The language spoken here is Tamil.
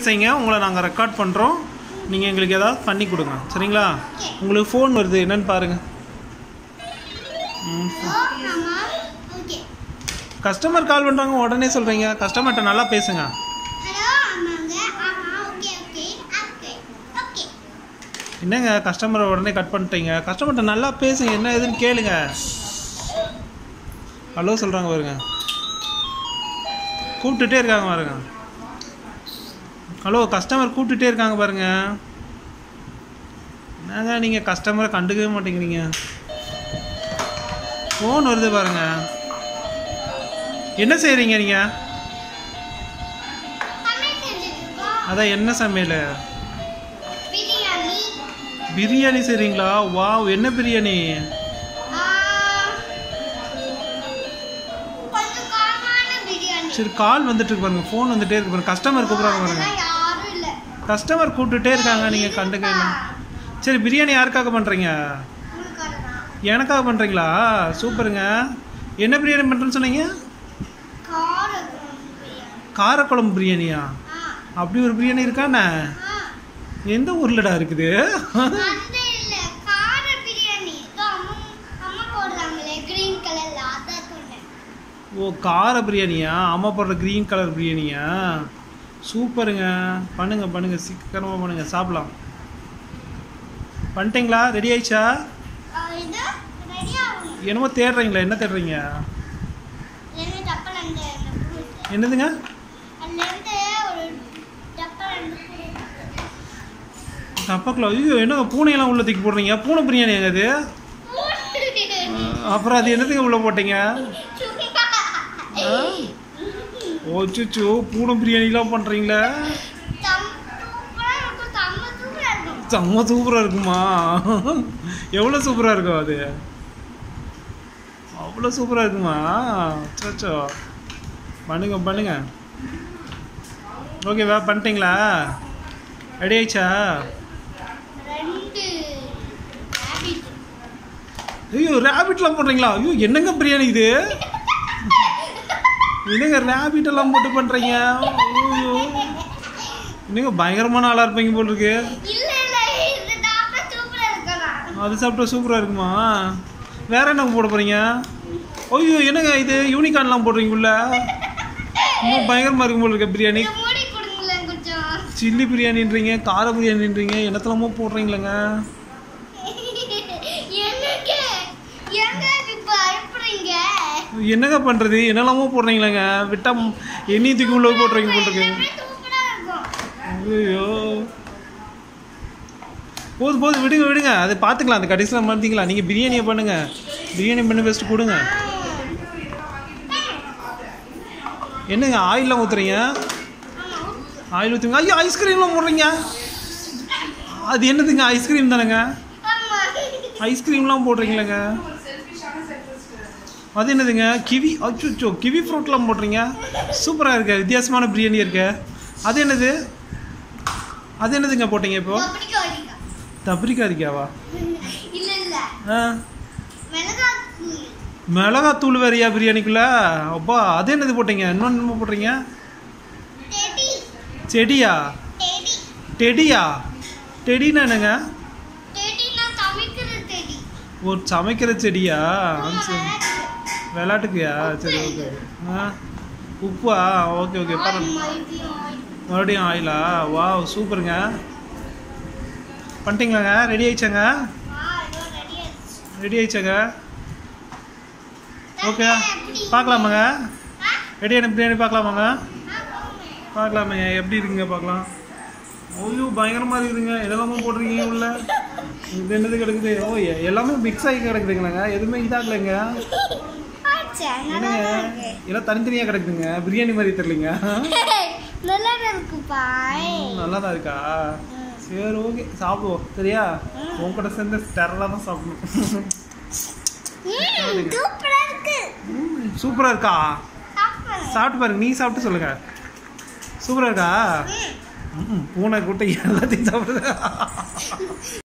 செய்யுங்க உங்களை நாங்கள் ரெக்கார்ட் பண்ணுறோம் நீங்கள் எங்களுக்கு ஏதாவது பண்ணி கொடுங்க சரிங்களா உங்களுக்கு ஃபோன் வருது என்னன்னு பாருங்கள் ம் ஓ ஆமா ஓகே கஸ்டமர் கால் பண்ணுறாங்க உடனே சொல்கிறீங்க கஸ்டமர்கிட்ட நல்லா பேசுங்க ஹலோ ஆமாங்க ஆமா ஓகே ஓகே ஓகே ஓகே என்னங்க கஸ்டமரை உடனே கட் பண்ணிட்டீங்க கஸ்டமர்கிட்ட நல்லா பேசுங்க என்ன ஏதுன்னு கேளுங்க ஹலோ சொல்கிறாங்க பாருங்க கூப்பிட்டுட்டே இருக்காங்க பாருங்க ஹலோ கஸ்டமர் கூப்பிட்டுட்டே இருக்காங்க பாருங்க என்னங்க நீங்கள் கஸ்டமரை கண்டுக்கவே மாட்டேங்கிறீங்க ஃபோன் வருது பாருங்க என்ன செய்கிறீங்க நீங்கள் சமையல் செஞ்சுருக்கோம் அதான் என்ன சமையல் பிரியாணி பிரியாணி செய்கிறீங்களா வாவ் என்ன பிரியாணி ஆ, கொஞ்சம் காரமான பிரியாணி சரி கால் வந்துட்டு இருக்கு பாருங்க ஃபோன் வந்துட்டே இருக்கு பாருங்க கஸ்டமர் கூப்பிட்றாங்க பாருங்க அதெல்லாம் யாரும் இல்ல கஸ்டமர் கூப்பிட்டுட்டே இருக்காங்க நீங்கள் கண்டுக்க இல்லை சரி பிரியாணி யாருக்காக பண்ணுறீங்க உங்களுக்காக தான் எனக்காக பண்ணுறீங்களா சூப்பருங்க என்ன பிரியாணி பண்ணுறேன்னு சொன்னீங்க கார பிரியாணி காரக்குழம்பு பிரியாணியா ஆ அப்படி ஒரு பிரியாணி இருக்காண்ணே ஆ எந்த ஊர்லடா இருக்குது அந்த இல்ல கார பிரியாணி இதோ அம்மா அம்மா போடுறாங்களே கிரீன் கலர்ல அதான் சொன்னேன் ஓ கார பிரியாணியா அம்மா போடுற க்ரீன் கலர் பிரியாணியா சூப்பருங்க பண்ணுங்க பண்ணுங்க சீக்கிரமாக பண்ணுங்க சாப்பிடலாம் பண்ணிட்டீங்களா ரெடி ஆயிடுச்சா ஆ, இது ரெடி ஆகணும் என்னமோ தேடுறீங்களா என்ன தேடுறீங்க ரெண்டு டப்பல் அந்த அந்த fruit. என்னதுங்க அதுல இருந்து ஒரு டப்பல் அந்த fruit. டப்பாக்குள்ள ஐயோ என்னங்க பூனையெல்லாம் உள்ள தூக்கி போடுறீங்க பூனை பிரியாணி எங்க அது அப்புறம் அது என்னதுங்க உள்ள போட்டீங்க ஓச்சுச்சோ பூனை பிரியாணிலாம் பண்ணுறீங்களா தம் சூப்பரா இருக்கும் தம்ம சூப்பரா இருக்கும் செம்ம சூப்பராக இருக்குமா எவ்வளோ சூப்பராக இருக்கும் அது அவ்வளோ சூப்பராக இருக்குமா சோச்சோ பண்ணுங்க பண்ணுங்க ஓகேவா பண்ணிட்டீங்களா ரெடி ஆயிடுச்சா ரெண்டு rabbit. ஐயோ ரேபிட்லாம் போடுறீங்களா ஐயோ என்னங்க பிரியாணி இது என்னங்க ரேபிட் எல்லாம் போட்டு பண்ணுறீங்க ஐயோ என்னங்க பயங்கரமான ஆளாக இருப்பீங்க போல் இருக்கு இல்ல இல்ல இந்த டாப்பர் சூப்பரா இருக்கும் அது சாப்பிட்டா சூப்பராக இருக்குமா வேற என்ன போட போறீங்க ஐயோ என்னங்க இது யூனிகார்ன்லாம் போடுறீங்க உள்ள இன்னும் பயங்கரமாக இருக்கும் போல இருக்க பிரியாணி இதை மூடி கொடுங்களேன் கொஞ்சம் சில்லி பிரியாணின்றீங்க கார பிரியாணின்றீங்க என்னத்தெல்லாமோ போடுறீங்களேங்க என்னங்க எங்க இப்படி பயப்படுறீங்க என்னங்க பண்ணுறது என்னெல்லாமோ போடுறீங்களேங்க விட்டா எண்ணி தூக்கி உள்ள போடுறீங்க போல் இருக்கு எல்லாமே சூப்பரா இருக்கும் ஐயோ போதும் போதும் விடுங்க விடுங்க அதை பார்த்துக்கலாம் அந்த கடைசியில் மாற்றிக்கலாம் நீங்கள் பிரியாணியை பண்ணுங்க பிரியாணி பண்ணி பெஸ்ட்டு கொடுங்க என்னங்க ஆயிலெலாம் ஊற்றுறீங்க ஆயில் ஊற்றுங்க ஐயோ ஐஸ்கிரீம்லாம் போடுறீங்க அது என்னதுங்க ஐஸ்கிரீம் தானேங்க ஆமா ஐஸ்கிரீம்லாம் போடுறீங்களேங்க அது என்னதுங்க கிவி அச்சோ கிவி ஃப்ரூட்லாம் போடுறீங்க சூப்பராக இருக்கு வித்தியாசமான பிரியாணி இருக்கு அது என்னது அது என்னதுங்க போட்டீங்க இப்போ அப்படிக்கா வடிக்கா தப்ரிக்கா இருக்கியாவா இல்ல இல்ல ஆ மிளகாய் தூள் மிளகாத்தூள் வேறையா பிரியாணிக்குள்ள அப்பா அது என்னது போட்டீங்க இன்னொன்று என்ன போடுறீங்க டெடி செடியா டெடி டெடியா டெடினா என்னங்க டெடினா சமைக்கிற டெடி ஒரு சமைக்கிற செடியா ஆ, சரி விளாட்டுக்குயா சரி ஓகே ஆ உப்பா ஓகே ஓகே பரவாயில்ல மறுபடியும் ஆயிலா வாவ் சூப்பருங்க பண்ணிட்டீங்களாங்க ரெடி ஆயிடுச்சாங்க ரெடி ஆயிடுச்சாங்க ஓகே பார்க்கலாமாங்க ரெடியான பிரியாணி பார்க்கலாமாங்க பார்க்கலாமே எப்படி இருக்குங்க பார்க்கலாம் ஐயோ பயங்கரமாக இருக்குதுங்க எதெல்லாமோ போட்டிருக்கீங்க உள்ள இது என்னது கிடக்குது ஓ எ- எல்லாமே மிக்ஸ் ஆகி கிடக்குதுங்களாங்க எதுவுமே இதாகலைங்க என்னங்க எல்லாம் தனித்தனியாக கிடக்குதுங்க பிரியாணி மாதிரி தெரியலைங்க நல்லா இருக்கு பாய் நல்லா தான் இருக்கா சரி ஓகே சாப்பிடுவோம் சரியா உன் கூட சேர்ந்து டெரலாக தான் சாப்பிடணும் சூப்பரா இருக்கு சூப்பராக இருக்கா சாப்பிடுங்க சாப்பிட்டு பாருங்க நீ சாப்பிட்டு சொல்லுங்க சூப்பராக இருக்கா ம், பூனை கூட்டை எல்லாத்தையும் சாப்பிடுங்க